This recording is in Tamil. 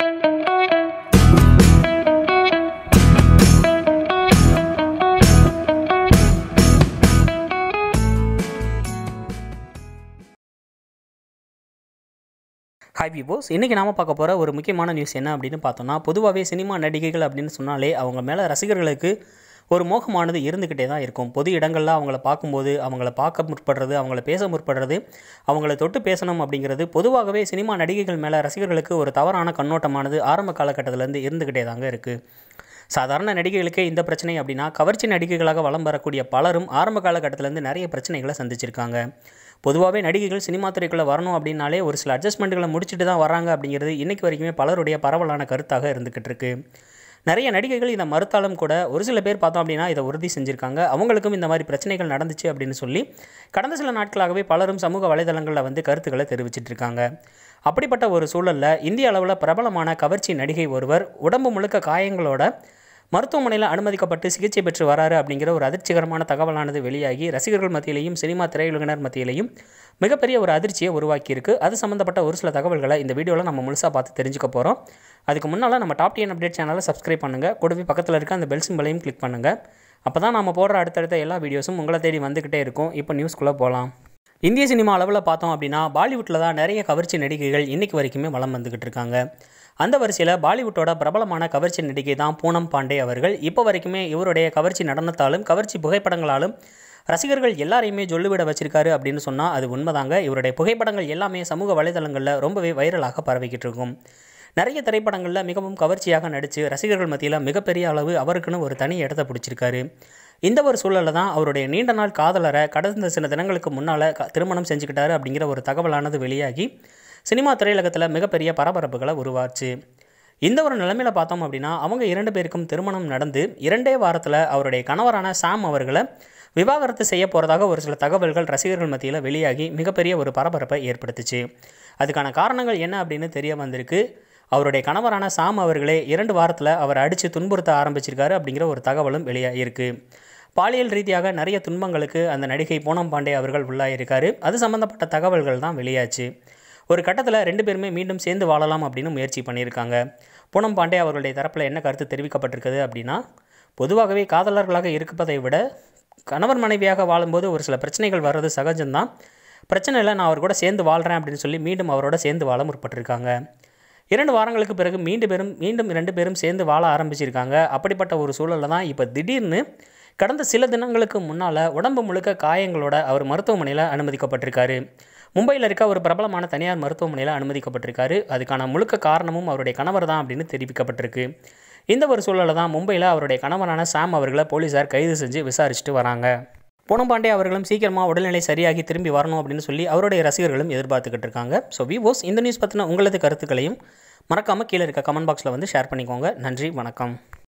ஹாய் பீபோஸ் இன்றைக்கி நாம பார்க்க போகிற ஒரு முக்கியமான நியூஸ் என்ன அப்படின்னு பார்த்தோம்னா பொதுவாகவே சினிமா நடிகைகள் அப்படின்னு சொன்னாலே அவங்க மேலே ரசிகர்களுக்கு ஒரு மோகமானது இருந்துக்கிட்டே தான் இருக்கும் பொது இடங்களில் அவங்கள பார்க்கும்போது அவங்கள பார்க்க முற்படுறது அவங்கள பேச முற்படுறது அவங்கள தொட்டு பேசணும் அப்படிங்கிறது பொதுவாகவே சினிமா நடிகைகள் மேலே ரசிகர்களுக்கு ஒரு தவறான கண்ணோட்டமானது ஆரம்ப காலகட்டத்திலேருந்து இருந்துக்கிட்டே தாங்க இருக்குது சாதாரண நடிகைகளுக்கே இந்த பிரச்சனை அப்படின்னா கவர்ச்சி நடிகைகளாக வலம் வரக்கூடிய பலரும் ஆரம்ப காலகட்டத்திலேருந்து நிறைய பிரச்சனைகளை சந்திச்சிருக்காங்க பொதுவாகவே நடிகைகள் சினிமா துறைக்குள்ளே வரணும் அப்படின்னாலே ஒரு சில அட்ஜஸ்ட்மெண்ட்டுகளை முடிச்சுட்டு தான் வராங்க அப்படிங்கிறது இன்றைக்கி வரைக்குமே பலருடைய பரவலான கருத்தாக இருந்துக்கிட்டு இருக்கு நிறைய நடிகைகள் இதை மறுத்தாலும் கூட ஒரு சில பேர் பார்த்தோம் அப்படின்னா இதை உறுதி செஞ்சுருக்காங்க அவங்களுக்கும் இந்த மாதிரி பிரச்சனைகள் நடந்துச்சு அப்படின்னு சொல்லி கடந்த சில நாட்களாகவே பலரும் சமூக வலைதளங்களில் வந்து கருத்துக்களை தெரிவிச்சிட்டு இருக்காங்க அப்படிப்பட்ட ஒரு சூழலில் இந்திய அளவில் பிரபலமான கவர்ச்சி நடிகை ஒருவர் உடம்பு முழுக்க காயங்களோட மருத்துவமனையில் அனுமதிக்கப்பட்டு சிகிச்சை பெற்று வராரு அப்படிங்கிற ஒரு அதிர்ச்சிகரமான தகவலானது வெளியாகி ரசிகர்கள் மத்தியிலையும் சினிமா திரையுலகினர் மத்தியிலையும் மிகப்பெரிய ஒரு அதிர்ச்சியை உருவாக்கியிருக்கு அது சம்மந்தப்பட்ட ஒரு சில தகவல்களை இந்த வீடியோவில் நம்ம முழுசாக பார்த்து தெரிஞ்சுக்க போகிறோம் அதுக்கு முன்னால் நம்ம டாப் டிஎன் அப்டேட் சேனலை சப்ஸ்கிரைப் பண்ணுங்கள் கூடவே பக்கத்தில் இருக்க அந்த பெல் சிம்பலையும் கிளிக் பண்ணுங்கள் அப்போ தான் நம்ம போடுற அடுத்தடுத்த எல்லா வீடியோஸும் உங்களை தேடி வந்துக்கிட்டே இருக்கும் இப்போ நியூஸ்குள்ளே போகலாம் இந்திய சினிமா அளவில் பார்த்தோம் அப்படின்னா பாலிவுட்டில் தான் நிறைய கவர்ச்சி நடிகைகள் இன்றைக்கு வரைக்குமே வலம் வந்துக்கிட்டு இருக்காங்க அந்த வரிசையில் பாலிவுட்டோட பிரபலமான கவர்ச்சி நடிகை தான் பூனம் பாண்டே அவர்கள் இப்போ வரைக்குமே இவருடைய கவர்ச்சி நடனத்தாலும் கவர்ச்சி புகைப்படங்களாலும் ரசிகர்கள் எல்லாரையுமே சொல்லிவிட வச்சிருக்காரு அப்படின்னு சொன்னால் அது உண்மைதாங்க இவருடைய புகைப்படங்கள் எல்லாமே சமூக வலைதளங்களில் ரொம்பவே வைரலாக பரவிக்கிட்டு இருக்கும் நிறைய திரைப்படங்களில் மிகவும் கவர்ச்சியாக நடித்து ரசிகர்கள் மத்தியில் மிகப்பெரிய அளவு அவருக்குன்னு ஒரு தனி இடத்த பிடிச்சிருக்காரு இந்த ஒரு சூழலில் தான் அவருடைய நீண்ட நாள் காதலரை கடந்த சில தினங்களுக்கு முன்னால் க திருமணம் செஞ்சுக்கிட்டாரு அப்படிங்கிற ஒரு தகவலானது வெளியாகி சினிமா திரையுலகத்தில் மிகப்பெரிய பரபரப்புகளை உருவாச்சு இந்த ஒரு நிலைமையில் பார்த்தோம் அப்படின்னா அவங்க இரண்டு பேருக்கும் திருமணம் நடந்து இரண்டே வாரத்தில் அவருடைய கணவரான சாம் அவர்களை விவாகரத்து செய்ய போகிறதாக ஒரு சில தகவல்கள் ரசிகர்கள் மத்தியில் வெளியாகி மிகப்பெரிய ஒரு பரபரப்பை ஏற்படுத்துச்சு அதுக்கான காரணங்கள் என்ன அப்படின்னு தெரிய வந்திருக்கு அவருடைய கணவரான சாம் அவர்களே இரண்டு வாரத்தில் அவர் அடித்து துன்புறுத்த ஆரம்பிச்சிருக்காரு அப்படிங்கிற ஒரு தகவலும் வெளியாகிருக்கு பாலியல் ரீதியாக நிறைய துன்பங்களுக்கு அந்த நடிகை பூனம் பாண்டே அவர்கள் உள்ளாயிருக்காரு அது சம்மந்தப்பட்ட தகவல்கள் தான் வெளியாச்சு ஒரு கட்டத்தில் ரெண்டு பேருமே மீண்டும் சேர்ந்து வாழலாம் அப்படின்னு முயற்சி பண்ணியிருக்காங்க பூனம் பாண்டே அவர்களுடைய தரப்பில் என்ன கருத்து தெரிவிக்கப்பட்டிருக்குது அப்படின்னா பொதுவாகவே காதலர்களாக இருப்பதை விட கணவர் மனைவியாக வாழும்போது ஒரு சில பிரச்சனைகள் வர்றது சகஜம்தான் பிரச்சனை இல்லை நான் அவர் கூட சேர்ந்து வாழ்கிறேன் அப்படின்னு சொல்லி மீண்டும் அவரோட சேர்ந்து வாழ முற்பட்டிருக்காங்க இரண்டு வாரங்களுக்கு பிறகு மீண்டும் பேரும் மீண்டும் இரண்டு பேரும் சேர்ந்து வாழ ஆரம்பிச்சிருக்காங்க அப்படிப்பட்ட ஒரு சூழலில் தான் இப்போ திடீர்னு கடந்த சில தினங்களுக்கு முன்னால் உடம்பு முழுக்க காயங்களோட அவர் மருத்துவமனையில் அனுமதிக்கப்பட்டிருக்காரு மும்பையில் இருக்க ஒரு பிரபலமான தனியார் மருத்துவமனையில் அனுமதிக்கப்பட்டிருக்காரு அதுக்கான முழுக்க காரணமும் அவருடைய கணவர் தான் அப்படின்னு தெரிவிக்கப்பட்டிருக்கு இந்த ஒரு சூழலில் தான் மும்பையில் அவருடைய கணவரான சாம் அவர்களை போலீஸார் கைது செஞ்சு விசாரிச்சுட்டு வராங்க பூனம்பாண்டே அவர்களும் சீக்கிரமாக உடல்நிலை சரியாகி திரும்பி வரணும் அப்படின்னு சொல்லி அவருடைய ரசிகர்களும் எதிர்பார்த்துக்கிட்டு இருக்காங்க ஸோ விவோஸ் இந்த நியூஸ் பற்றின உங்களது கருத்துக்களையும் மறக்காமல் கீழே இருக்க கமெண்ட் பாக்ஸில் வந்து ஷேர் பண்ணிக்கோங்க நன்றி வணக்கம்